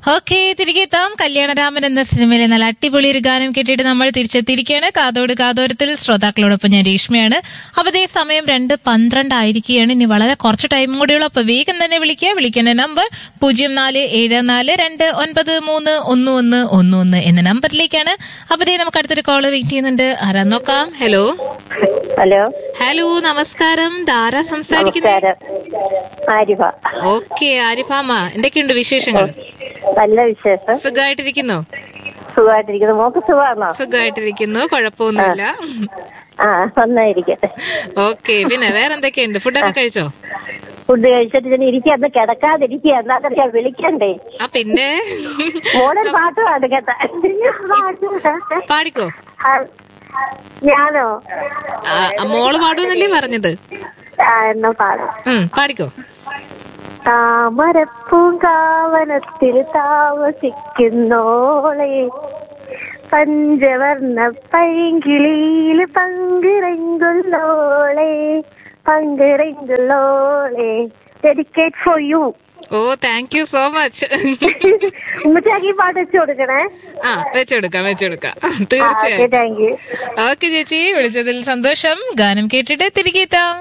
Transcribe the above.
okay തിരികെ എത്താം കല്യാണരാമൻ എന്ന സിനിമയിലെ നല്ല അടിപൊളി ഒരു ഗാനം കേട്ടിട്ട് നമ്മൾ തിരിച്ചെത്തിയിരിക്കുകയാണ് കാതോട് കാതോരത്തിൽ ശ്രോതാക്കളോടൊപ്പം ഞാൻ രേഷ്മയാണ് അപ്പൊ അതേ സമയം രണ്ട് പന്ത്രണ്ട് ആയിരിക്കുകയാണ് ഇനി വളരെ കുറച്ച് ടൈം കൂടിയുള്ളൂ അപ്പൊ വേഗം തന്നെ വിളിക്കുക വിളിക്കേണ്ട നമ്പർ പൂജ്യം നാല് ഏഴ് നാല് രണ്ട് ഒൻപത് മൂന്ന് ഒന്ന് ഒന്ന് ഒന്ന് ഒന്ന് എന്ന നമ്പറിലേക്കാണ് അപ്പൊ ദേ നമുക്ക് അടുത്തൊരു കോള് വെയിറ്റ് ചെയ്യുന്നുണ്ട് ആരാ നോക്കാം ഹലോ ഹലോ ഹലോ നമസ്കാരം ധാരാ സംസാരിക്കുന്നത് നമസ്കാരം ആരിഫ ഓക്കെ ആരിഫാമ എന്തൊക്കെയുണ്ട് വിശേഷങ്ങൾ നല്ല വിശേഷം സുഖമായിട്ടിരിക്കുന്നോ സുഖമായിട്ടിരിക്കുന്നു മോക്ക് സുഖമാണോ സുഖമായിട്ടിരിക്കുന്നു കുഴപ്പമൊന്നുമില്ല ആ നന്നായിരിക്കട്ടെ ഓക്കെ പിന്നെ വേറെ എന്തൊക്കെയുണ്ട് ഫുഡൊക്കെ കഴിച്ചോ ഫുഡ് കഴിച്ചിട്ട് ഞാൻ ഇരിക്കുക അന്ന് കിടക്കാതിരിക്കുക എന്നാ ഞാൻ വിളിക്കണ്ടേ ആ പിന്നെ മോളൊരു പാട്ട് പാടും കേട്ടാ പാടിക്കോ ആ, ഞാനോ ആ, ആ, മോള് പാടുമെന്നല്ലേ പറഞ്ഞത് ആ എന്നാ പാടാം ഉം പാടിക്കോ താമരപ്പൂങ്കാവനത്തിൽ താമസിക്കുന്നോളെ പഞ്ചവർണ്ണ പൈങ്കിളിയിൽ പങ്കിറങ്കുള്ളോളെ പങ്കിറങ്കുള്ളോളെ dedicate for you oh thank you so much ഉമ്മച്ചാക്കി പാട്ട് വെച്ചു കൊടുക്കണേ ആ വെച്ചെടുക്കാം വെച്ചെടുക്കാം തീർച്ചയായും താങ്ക് യു ഓക്കെ ചേച്ചി വിളിച്ചതിൽ സന്തോഷം ഗാനം കേട്ടിട്ട് തിരികെ എത്താം